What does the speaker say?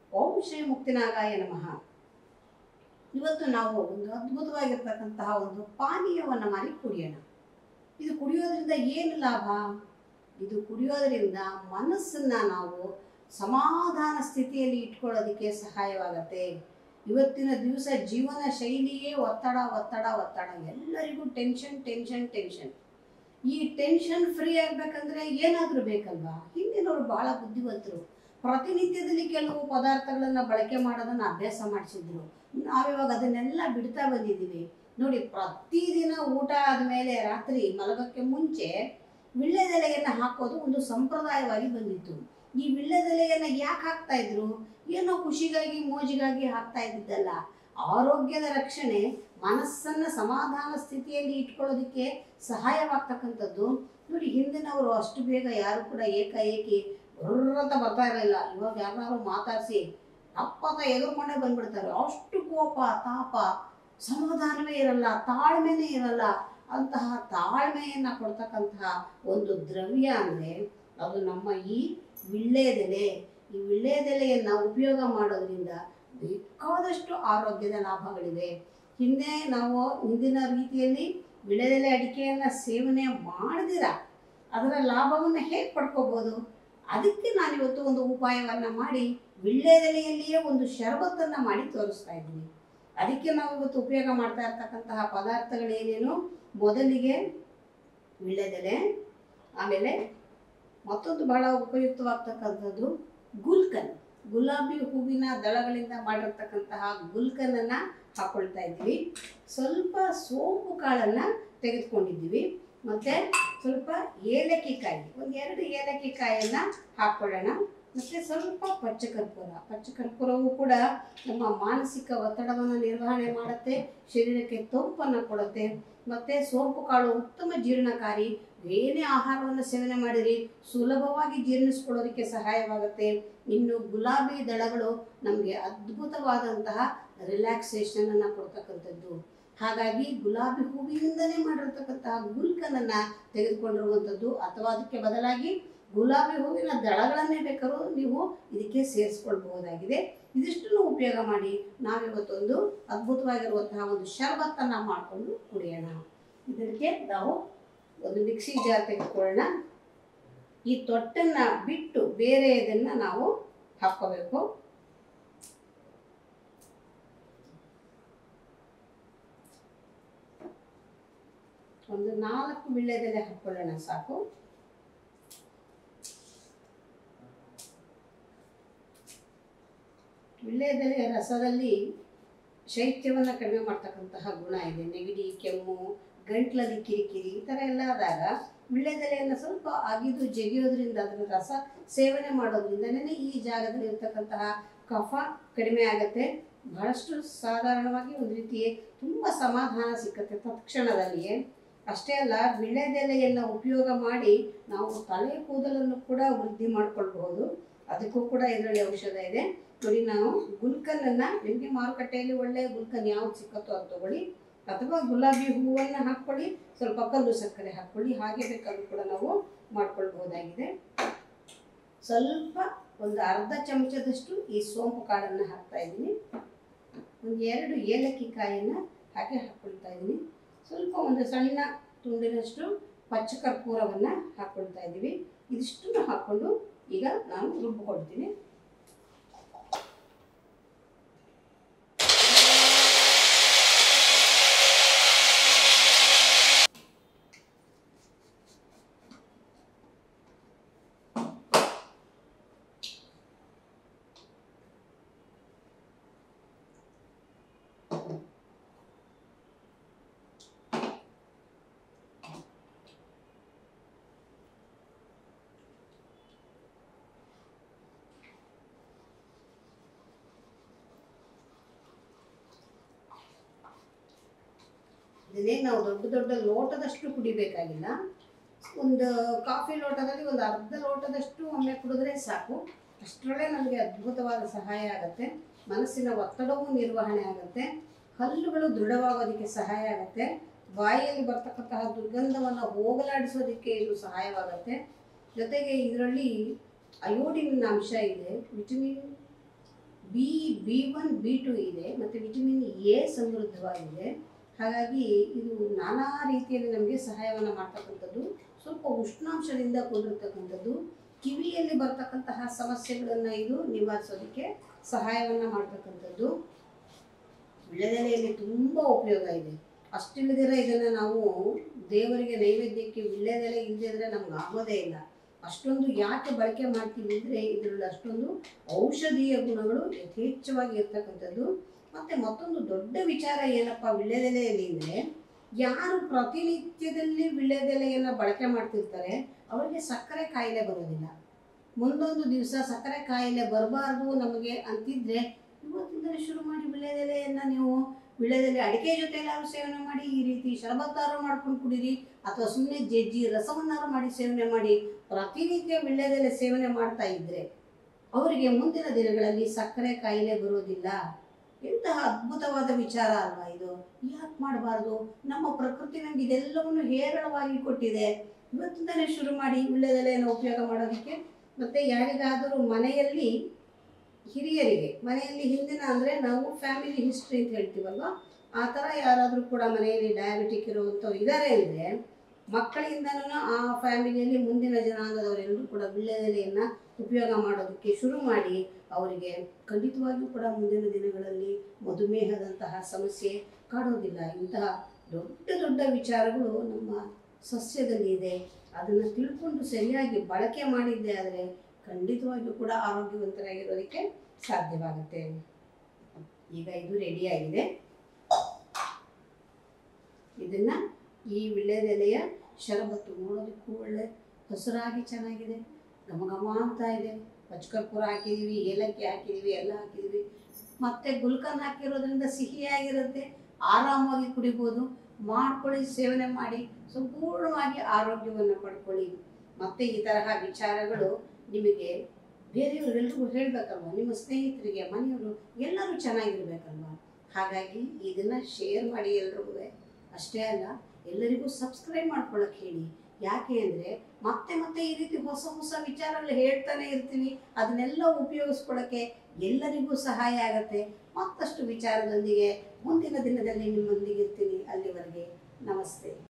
ಓಂ ಶ್ರೀ ಮುಕ್ತಿನಾಗಾಯ ನಮಃ ಇವತ್ತು ನಾವು ಒಂದು ಅದ್ಭುತವಾಗಿರ್ತಕ್ಕಂತಹ ಒಂದು ಪಾನೀಯವನ್ನು ಮಾಡಿ ಕುಡಿಯೋಣ ಇದು ಕುಡಿಯೋದ್ರಿಂದ ಏನು ಲಾಭ ಇದು ಕುಡಿಯೋದ್ರಿಂದ ಮನಸ್ಸನ್ನ ನಾವು ಸಮಾಧಾನ ಸ್ಥಿತಿಯಲ್ಲಿ ಇಟ್ಕೊಳ್ಳೋದಕ್ಕೆ ಸಹಾಯವಾಗತ್ತೆ ಇವತ್ತಿನ ದಿವಸ ಜೀವನ ಶೈಲಿಯೇ ಒತ್ತಡ ಒತ್ತಡ ಒತ್ತಡ ಎಲ್ಲರಿಗೂ ಟೆನ್ಷನ್ ಟೆನ್ಷನ್ ಟೆನ್ಷನ್ ಈ ಟೆನ್ಷನ್ ಫ್ರೀ ಆಗ್ಬೇಕಂದ್ರೆ ಏನಾದರೂ ಬೇಕಲ್ವಾ ಹಿಂದಿನವರು ಬಹಳ ಬುದ್ಧಿವಂತರು ಪ್ರತಿನಿತ್ಯದಲ್ಲಿ ಕೆಲವು ಪದಾರ್ಥಗಳನ್ನ ಬಳಕೆ ಮಾಡೋದನ್ನ ಅಭ್ಯಾಸ ಮಾಡಿಸಿದ್ರು ನಾವಿವಾಗ ಅದನ್ನೆಲ್ಲ ಬಿಡ್ತಾ ಬಂದಿದ್ದೀವಿ ನೋಡಿ ಪ್ರತಿದಿನ ಊಟ ಆದಮೇಲೆ ರಾತ್ರಿ ಮಲಗಕ್ಕೆ ಮುಂಚೆ ವಿಳ್ಳೆದೆಲೆಯನ್ನು ಹಾಕೋದು ಒಂದು ಸಂಪ್ರದಾಯವಾಗಿ ಬಂದಿತ್ತು ಈ ವಿಳ್ಳೆದೆಲೆಯನ್ನ ಯಾಕೆ ಹಾಕ್ತಾ ಇದ್ರು ಏನೋ ಖುಷಿಗಾಗಿ ಮೋಜಿಗಾಗಿ ಹಾಕ್ತಾ ಇದ್ದಿದ್ದಲ್ಲ ಆರೋಗ್ಯದ ರಕ್ಷಣೆ ಮನಸ್ಸನ್ನ ಸಮಾಧಾನ ಸ್ಥಿತಿಯಲ್ಲಿ ಇಟ್ಕೊಳ್ಳೋದಕ್ಕೆ ಸಹಾಯವಾಗ್ತಕ್ಕಂಥದ್ದು ನೋಡಿ ಹಿಂದಿನವರು ಅಷ್ಟು ಬೇಗ ಯಾರು ಕೂಡ ಏಕಾಏಕಿ ಅಂತ ಬರ್ತಾ ಇರಲಿಲ್ಲ ಇವಾಗ ಯಾರು ಮಾತಾಡಿಸಿ ಅಪ್ಪತ ಎದುರ್ಕೊಂಡೇ ಬಂದ್ಬಿಡ್ತಾರೆ ಅಷ್ಟು ಕೋಪ ತಾಪ ಸಮಾಧಾನವೇ ಇರಲ್ಲ ತಾಳ್ಮೆನೇ ಇರಲ್ಲ ಅಂತಹ ತಾಳ್ಮೆಯನ್ನ ಕೊಡ್ತಕ್ಕಂತಹ ಒಂದು ದ್ರವ್ಯ ಅಂದ್ರೆ ಅದು ನಮ್ಮ ಈ ವಿಳ್ಳೆದೆಲೆ ಈ ವಿಳ್ಳೆದೆಲೆಯನ್ನ ಉಪಯೋಗ ಮಾಡೋದ್ರಿಂದ ಬೇಕಾದಷ್ಟು ಆರೋಗ್ಯದ ಲಾಭಗಳಿವೆ ಹಿಂದೆ ನಾವು ಹಿಂದಿನ ರೀತಿಯಲ್ಲಿ ವಿಳೆದೆಲೆ ಅಡಿಕೆಯನ್ನ ಸೇವನೆ ಮಾಡದಿರ ಅದರ ಲಾಭವನ್ನು ಹೇಗೆ ಪಡ್ಕೋಬಹುದು ಅದಕ್ಕೆ ನಾನಿವತ್ತು ಒಂದು ಉಪಾಯವನ್ನ ಮಾಡಿ ವಿಳ್ಳೆದೆಲೆಯಲ್ಲಿಯೇ ಒಂದು ಶರಬತ್ತನ್ನ ಮಾಡಿ ತೋರಿಸ್ತಾ ಇದ್ದೀನಿ ಅದಕ್ಕೆ ನಾವು ಇವತ್ತು ಉಪಯೋಗ ಮಾಡ್ತಾ ಇರ್ತಕ್ಕಂತಹ ಪದಾರ್ಥಗಳೇನೇನು ಮೊದಲಿಗೆ ವಿಳ್ಳೆದೆಲೆ ಆಮೇಲೆ ಮತ್ತೊಂದು ಬಹಳ ಉಪಯುಕ್ತವಾಗ್ತಕ್ಕಂಥದ್ದು ಗುಲ್ಕನ್ ಗುಲಾಬಿ ಹೂವಿನ ದಳಗಳಿಂದ ಮಾಡಿರ್ತಕ್ಕಂತಹ ಗುಲ್ಕನನ್ನ ಹಾಕೊಳ್ತಾ ಇದ್ದೀವಿ ಸ್ವಲ್ಪ ಸೋಂಪು ಕಾಳನ್ನ ತೆಗೆದುಕೊಂಡಿದ್ದೀವಿ ಮತ್ತೆ ಸ್ವಲ್ಪ ಏಲಕ್ಕಿ ಕಾಯಿ ಒಂದು ಎರಡು ಏಲಕ್ಕಿ ಕಾಯನ್ನ ಹಾಕೊಳ್ಳೋಣ ಮತ್ತೆ ಸ್ವಲ್ಪ ಪಚ್ಚಕರ್ಪೂರ ಪಚ್ಚಕರ್ಪೂರವು ಕೂಡ ನಮ್ಮ ಮಾನಸಿಕ ಒತ್ತಡವನ್ನು ನಿರ್ವಹಣೆ ಮಾಡುತ್ತೆ ಶರೀರಕ್ಕೆ ತಂಪನ್ನು ಕೊಡುತ್ತೆ ಮತ್ತೆ ಸೋಂಪು ಕಾಳು ಉತ್ತಮ ಜೀರ್ಣಕಾರಿ ಏನೇ ಆಹಾರವನ್ನು ಸೇವನೆ ಮಾಡಿರಿ ಸುಲಭವಾಗಿ ಜೀರ್ಣಿಸ್ಕೊಳ್ಳೋದಕ್ಕೆ ಸಹಾಯವಾಗುತ್ತೆ ಇನ್ನು ಗುಲಾಬಿ ದಳಗಳು ನಮಗೆ ಅದ್ಭುತವಾದಂತಹ ರಿಲ್ಯಾಕ್ಸೇಷನ್ ಅನ್ನ ಕೊಡ್ತಕ್ಕಂಥದ್ದು ಹಾಗಾಗಿ ಗುಲಾಬಿ ಹೂವಿನಿಂದಲೇ ಮಾಡಿರ್ತಕ್ಕಂತಹ ಗುಲ್ಕನನ್ನ ತೆಗೆದುಕೊಂಡಿರುವಂಥದ್ದು ಅಥವಾ ಅದಕ್ಕೆ ಬದಲಾಗಿ ಗುಲಾಬಿ ಹೂವಿನ ದಳಗಳನ್ನೇ ಬೇಕಾದ್ರೂ ನೀವು ಇದಕ್ಕೆ ಸೇರಿಸ್ಕೊಳ್ಬಹುದಾಗಿದೆ ಇದಿಷ್ಟನ್ನು ಉಪಯೋಗ ಮಾಡಿ ನಾವಿವತ್ತೊಂದು ಅದ್ಭುತವಾಗಿರುವಂತಹ ಒಂದು ಶರ್ಬತ್ತನ್ನ ಮಾಡಿಕೊಂಡು ಕುಡಿಯೋಣ ಇದಕ್ಕೆ ನಾವು ಒಂದು ಮಿಕ್ಸಿ ಜಾರ್ ತೆಗೆದುಕೊಳ್ಳೋಣ ಈ ತೊಟ್ಟನ್ನ ಬಿಟ್ಟು ಬೇರೆ ಇದನ್ನ ನಾವು ಹಾಕೋಬೇಕು ಒಂದು ನಾಲ್ಕು ವಿಳ್ಳೆದೆಲೆ ಹಾಕೊಳ್ಳೋಣ ಸಾಕು ವಿಳ್ಳೆದೆಲೆ ರಸದಲ್ಲಿ ಶೈತ್ಯವನ್ನು ಕಡಿಮೆ ಮಾಡ್ತಕ್ಕಂತಹ ಗುಣ ಇದೆ ನೆಗಡಿ ಕೆಮ್ಮು ಗಂಟ್ಲಲ್ಲಿ ಕಿರಿಕಿರಿ ಈ ಥರ ಎಲ್ಲ ಆದಾಗ ವಿಳ್ಳೆದೆಲೆಯನ್ನು ಸ್ವಲ್ಪ ಅಗಿದು ಜಗಿಯೋದ್ರಿಂದ ಅದರ ರಸ ಸೇವನೆ ಮಾಡೋದ್ರಿಂದನೇ ಈ ಜಾಗದಲ್ಲಿ ಇರ್ತಕ್ಕಂತಹ ಕಫ ಕಡಿಮೆ ಆಗುತ್ತೆ ಬಹಳಷ್ಟು ಸಾಧಾರಣವಾಗಿ ಒಂದು ರೀತಿ ತುಂಬ ಸಮಾಧಾನ ಸಿಕ್ಕತ್ತೆ ತತ್ಕ್ಷಣದಲ್ಲಿಯೇ ಅಷ್ಟೇ ಅಲ್ಲ ವಿಳ್ಳೆದೆಲೆಯನ್ನು ಉಪಯೋಗ ಮಾಡಿ ನಾವು ತಲೆ ಕೂದಲನ್ನು ಕೂಡ ವೃದ್ಧಿ ಮಾಡ್ಕೊಳ್ಬಹುದು ಅದಕ್ಕೂ ಕೂಡ ಇದರಲ್ಲಿ ಔಷಧ ಇದೆ ನೋಡಿ ನಾವು ಗುಲ್ಕನ್ನನ್ನು ನಿಮಗೆ ಮಾರುಕಟ್ಟೆಯಲ್ಲಿ ಒಳ್ಳೆಯ ಗುಲ್ಕನ್ ಯಾವ್ದು ಸಿಕ್ಕತ್ತೋ ಅದು ತಗೊಳ್ಳಿ ಅಥವಾ ಗುಲಾಬಿ ಹೂವನ್ನು ಹಾಕ್ಕೊಳ್ಳಿ ಸ್ವಲ್ಪ ಕಲ್ಲು ಸಕ್ಕರೆ ಹಾಕ್ಕೊಳ್ಳಿ ಹಾಗೆ ಬೇಕಾದ್ರೂ ಕೂಡ ನಾವು ಮಾಡ್ಕೊಳ್ಬಹುದಾಗಿದೆ ಸ್ವಲ್ಪ ಒಂದು ಅರ್ಧ ಚಮಚದಷ್ಟು ಈ ಸೋಂಪು ಕಾಳನ್ನು ಹಾಕ್ತಾ ಇದ್ದೀನಿ ಒಂದು ಎರಡು ಏಲಕ್ಕಿ ಕಾಯನ್ನು ಹಾಗೆ ಹಾಕ್ಕೊಳ್ತಾ ಇದ್ದೀನಿ ಸ್ವಲ್ಪ ಒಂದು ಸಣ್ಣ ತುಂಡಿನಷ್ಟು ಪಚ್ಚ ಕರ್ಪೂರವನ್ನು ಹಾಕ್ಕೊಳ್ತಾ ಇದ್ದೀವಿ ಇದಿಷ್ಟನ್ನು ಹಾಕ್ಕೊಂಡು ಈಗ ನಾನು ರುಬ್ಬಿಕೊಳ್ತೀನಿ ಇದನ್ನೇ ನಾವು ದೊಡ್ಡ ದೊಡ್ಡ ಲೋಟದಷ್ಟು ಕುಡಿಬೇಕಾಗಿಲ್ಲ ಒಂದು ಕಾಫಿ ಲೋಟದಲ್ಲಿ ಒಂದು ಅರ್ಧ ಲೋಟದಷ್ಟು ಒಮ್ಮೆ ಕುಡಿದ್ರೆ ಸಾಕು ಅಷ್ಟರಲ್ಲೇ ನಮಗೆ ಅದ್ಭುತವಾದ ಸಹಾಯ ಆಗುತ್ತೆ ಮನಸ್ಸಿನ ಒತ್ತಡವೂ ನಿರ್ವಹಣೆ ಆಗುತ್ತೆ ಹಲ್ಲುಗಳು ದೃಢವಾಗೋದಕ್ಕೆ ಸಹಾಯ ಆಗುತ್ತೆ ಬಾಯಿಯಲ್ಲಿ ಬರ್ತಕ್ಕಂತಹ ದುರ್ಗಂಧವನ್ನು ಹೋಗಲಾಡಿಸೋದಕ್ಕೆ ಇದು ಸಹಾಯವಾಗುತ್ತೆ ಜೊತೆಗೆ ಇದರಲ್ಲಿ ಅಯೋಡಿನ್ ಅಂಶ ಇದೆ vitamin B B one B two ಇದೆ ಮತ್ತು ವಿಟಮಿನ್ ಎ ಸಮೃದ್ಧವಾಗಿದೆ ಹಾಗಾಗಿ ಇದು ನಾನಾ ರೀತಿಯಲ್ಲಿ ನಮಗೆ ಸಹಾಯವನ್ನು ಮಾಡ್ತಕ್ಕಂಥದ್ದು ಸ್ವಲ್ಪ ಉಷ್ಣಾಂಶದಿಂದ ಕೂಡಿರ್ತಕ್ಕಂಥದ್ದು ಕಿವಿಯಲ್ಲಿ ಬರ್ತಕ್ಕಂತಹ ಸಮಸ್ಯೆಗಳನ್ನು ಇದು ನಿವಾರಿಸೋದಕ್ಕೆ ಸಹಾಯವನ್ನು ಮಾಡ್ತಕ್ಕಂಥದ್ದು ವಿಳ್ಯದೆಲೆಯಲ್ಲಿ ತುಂಬ ಉಪಯೋಗ ಇದೆ ಅಷ್ಟಿಲ್ಲದಿರ ಇದನ್ನು ನಾವು ದೇವರಿಗೆ ನೈವೇದ್ಯಕ್ಕೆ ವಿಳ್ಯದೆಲೆ ಇಲ್ಲದಿದ್ರೆ ನಮ್ಗೆ ಆಗೋದೇ ಇಲ್ಲ ಅಷ್ಟೊಂದು ಯಾಕೆ ಬಳಕೆ ಮಾಡ್ತೀವಿ ಅಂದರೆ ಇದರಲ್ಲಿ ಅಷ್ಟೊಂದು ಔಷಧೀಯ ಗುಣಗಳು ಯಥೇಚ್ಛವಾಗಿ ಇರ್ತಕ್ಕಂಥದ್ದು ಮತ್ತು ಮತ್ತೊಂದು ದೊಡ್ಡ ವಿಚಾರ ಏನಪ್ಪ ವಿಳ್ಯದೆಲೆಯಲ್ಲಿ ಅಂದರೆ ಯಾರು ಪ್ರತಿನಿತ್ಯದಲ್ಲಿ ವಿಳ್ಯದೆಲೆಯನ್ನು ಬಳಕೆ ಮಾಡ್ತಿರ್ತಾರೆ ಅವರಿಗೆ ಸಕ್ಕರೆ ಕಾಯಿಲೆ ಬರೋದಿಲ್ಲ ಮುಂದೊಂದು ದಿವಸ ಸಕ್ಕರೆ ಕಾಯಿಲೆ ಬರಬಾರ್ದು ನಮಗೆ ಅಂತಿದ್ರೆ ಇವತ್ತಿಂದಲೇ ಶುರು ಮಾಡಿ ವಿಳ್ಯದೆಲೆಯನ್ನು ನೀವು ವಿಳ್ಯದೆಲೆ ಅಡಿಕೆ ಜೊತೆ ಎಲ್ಲಾರು ಸೇವನೆ ಮಾಡಿ ಈ ರೀತಿ ಶರಬತ್ತಾರು ಮಾಡ್ಕೊಂಡು ಕುಡೀರಿ ಅಥವಾ ಸುಮ್ಮನೆ ಜಜ್ಜಿ ರಸವನ್ನಾರು ಮಾಡಿ ಸೇವನೆ ಮಾಡಿ ಪ್ರತಿನಿತ್ಯ ವಿಳ್ಯದೆಲೆ ಸೇವನೆ ಮಾಡ್ತಾ ಇದ್ರೆ ಅವರಿಗೆ ಮುಂದಿನ ದಿನಗಳಲ್ಲಿ ಸಕ್ಕರೆ ಕಾಯಿಲೆ ಬರೋದಿಲ್ಲ ಎಂತಹ ಅದ್ಭುತವಾದ ವಿಚಾರ ಅಲ್ವಾ ಇದು ಯಾಕೆ ಮಾಡಬಾರ್ದು ನಮ್ಮ ಪ್ರಕೃತಿ ನಮ್ಗೆ ಇದೆಲ್ಲವನ್ನು ಹೇರಳವಾಗಿ ಕೊಟ್ಟಿದೆ ಇವತ್ತಿಂದಲೇ ಶುರು ಮಾಡಿ ವಿಳ್ಯದೆಲೆಯನ್ನು ಉಪಯೋಗ ಮಾಡೋದಕ್ಕೆ ಮತ್ತೆ ಯಾರಿಗಾದರೂ ಮನೆಯಲ್ಲಿ ಹಿರಿಯರಿಗೆ ಮನೆಯಲ್ಲಿ ಹಿಂದಿನ ಅಂದರೆ ನಾವು ಫ್ಯಾಮಿಲಿ ಹಿಸ್ಟ್ರಿ ಅಂತ ಹೇಳ್ತೀವಲ್ವ ಆ ಥರ ಯಾರಾದರೂ ಕೂಡ ಮನೆಯಲ್ಲಿ ಡಯಾಬಿಟಿಕ್ ಇರುವಂಥವ್ರು ಇದ್ದಾರೆ ಅಂದರೆ ಮಕ್ಕಳಿಂದನೂ ಆ ಫ್ಯಾಮಿಲಿಯಲ್ಲಿ ಮುಂದಿನ ಜನಾಂಗದವರೆಲ್ಲರೂ ಕೂಡ ವಿಳ್ಯದೆಲೆಯನ್ನು ಉಪಯೋಗ ಮಾಡೋದಕ್ಕೆ ಶುರು ಮಾಡಿ ಅವರಿಗೆ ಖಂಡಿತವಾಗಿಯೂ ಕೂಡ ಮುಂದಿನ ದಿನಗಳಲ್ಲಿ ಮಧುಮೇಹದಂತಹ ಸಮಸ್ಯೆ ಕಾಡೋದಿಲ್ಲ ಇಂತಹ ದೊಡ್ಡ ದೊಡ್ಡ ವಿಚಾರಗಳು ನಮ್ಮ ಸಸ್ಯದಲ್ಲಿ ಇದೆ ಅದನ್ನು ತಿಳ್ಕೊಂಡು ಸರಿಯಾಗಿ ಬಳಕೆ ಮಾಡಿದ್ದೆ ಆದರೆ ಖಂಡಿತವಾಗಿಯೂ ಕೂಡ ಆರೋಗ್ಯವಂತರಾಗಿರೋದಕ್ಕೆ ಸಾಧ್ಯವಾಗುತ್ತೆ ಈಗ ಇದು ರೆಡಿಯಾಗಿದೆ ಇದನ್ನ ಈ ವಿಳ್ಯದೆಲೆಯ ಶರಬತ್ತು ನೋಡೋದಕ್ಕೂ ಒಳ್ಳೆ ಹಸುರಾಗಿ ಚೆನ್ನಾಗಿದೆ ಘಮ ಘಮ ಅಂತ ಇದೆ ಪಚ್ಕರ್ಪುರ ಹಾಕಿದೀವಿ ಏಲಕ್ಕಿ ಹಾಕಿದೀವಿ ಎಲ್ಲ ಹಾಕಿದೀವಿ ಮತ್ತೆ ಗುಲ್ಕನ್ ಹಾಕಿರೋದ್ರಿಂದ ಸಿಹಿಯಾಗಿರುತ್ತೆ ಆರಾಮಾಗಿ ಕುಡಿಬೋದು ಮಾಡ್ಕೊಳ್ಳಿ ಸೇವನೆ ಮಾಡಿ ಸಂಪೂರ್ಣವಾಗಿ ಆರೋಗ್ಯವನ್ನು ಪಡ್ಕೊಳ್ಳಿ ಮತ್ತೆ ಈ ತರಹ ವಿಚಾರಗಳು ನಿಮಗೆ ಬೇರೆಯವರೆಲ್ರಿಗೂ ಹೇಳ್ಬೇಕಲ್ವ ನಿಮ್ಮ ಸ್ನೇಹಿತರಿಗೆ ಮನೆಯವರು ಎಲ್ಲರೂ ಚೆನ್ನಾಗಿರ್ಬೇಕಲ್ವ ಹಾಗಾಗಿ ಇದನ್ನ ಶೇರ್ ಮಾಡಿ ಎಲ್ರಿಗೂ ಅಷ್ಟೇ ಅಲ್ಲ ಎಲ್ಲರಿಗೂ ಸಬ್ಸ್ಕ್ರೈಬ್ ಮಾಡ್ಕೊಳಕ್ ಹೇಳಿ ಯಾಕೆ ಅಂದರೆ ಮತ್ತೆ ಮತ್ತೆ ಈ ರೀತಿ ಹೊಸ ಹೊಸ ವಿಚಾರಗಳು ಹೇಳ್ತಾನೆ ಇರ್ತೀವಿ ಅದನ್ನೆಲ್ಲ ಉಪಯೋಗಿಸ್ಕೊಳ್ಳೋಕ್ಕೆ ಎಲ್ಲರಿಗೂ ಸಹಾಯ ಆಗತ್ತೆ ಮತ್ತಷ್ಟು ವಿಚಾರದೊಂದಿಗೆ ಮುಂದಿನ ದಿನದಲ್ಲಿ ನಿಮ್ಮೊಂದಿಗೆ ಇರ್ತೀನಿ ಅಲ್ಲಿವರೆಗೆ ನಮಸ್ತೆ